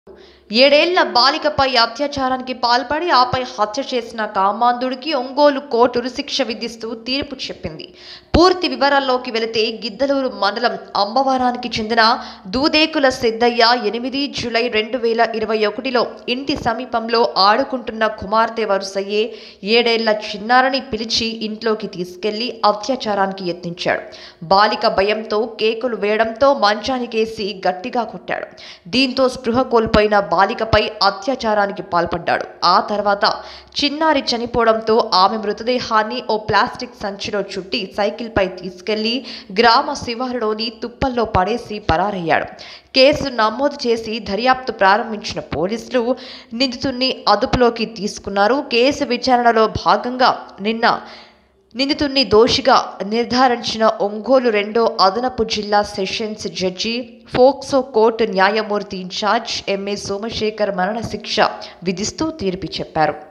ఏడేళ్ల బాలికపై అత్యాచారానికి పాల్పడి ఆపై హత్య చేసిన కామాంధుడికి ఒంగోలు కోర్టు ఉరిశిక్ష విధిస్తూ తీర్పు చెప్పింది పూర్తి వివరాల్లోకి వెళితే గిద్దలూరు మండలం అంబవరానికి చెందిన దూదేకుల సిద్ధయ్య ఎనిమిది జూలై రెండు వేల ఇరవై ఒకటిలో ఇంటి సమీపంలో ఆడుకుంటున్న కుమార్తె వరుసయ్యే ఏడేళ్ల చిన్నారని పిలిచి ఇంట్లోకి తీసుకెళ్లి అత్యాచారానికి యత్నించాడు బాలిక భయంతో కేకులు వేయడంతో మంచానికేసి గట్టిగా కొట్టాడు దీంతో స్పృహ కోల్పోయిన బాలికపై అత్యాచారానికి పాల్పడ్డాడు ఆ తర్వాత చిన్నారి చనిపోవడంతో ఆమె మృతదేహాన్ని ఓ ప్లాస్టిక్ సంచిలో చుట్టి సైకిల్పై తీసుకెళ్లి గ్రామ శివారులోని తుప్పల్లో పడేసి పరారయ్యాడు కేసు నమోదు చేసి దర్యాప్తు ప్రారంభించిన పోలీసులు నిందితుడిని అదుపులోకి తీసుకున్నారు కేసు విచారణలో భాగంగా నిన్న నిందితుడిని దోషిగా నిర్ధారించిన ఒంగోలు రెండో అదనపు జిల్లా సెషన్స్ జడ్జి ఫోక్సో కోర్టు న్యాయమూర్తి ఇన్ఛార్జ్ ఎంఏ సోమశేఖర్ మరణశిక్ష విధిస్తూ తీర్పు చెప్పారు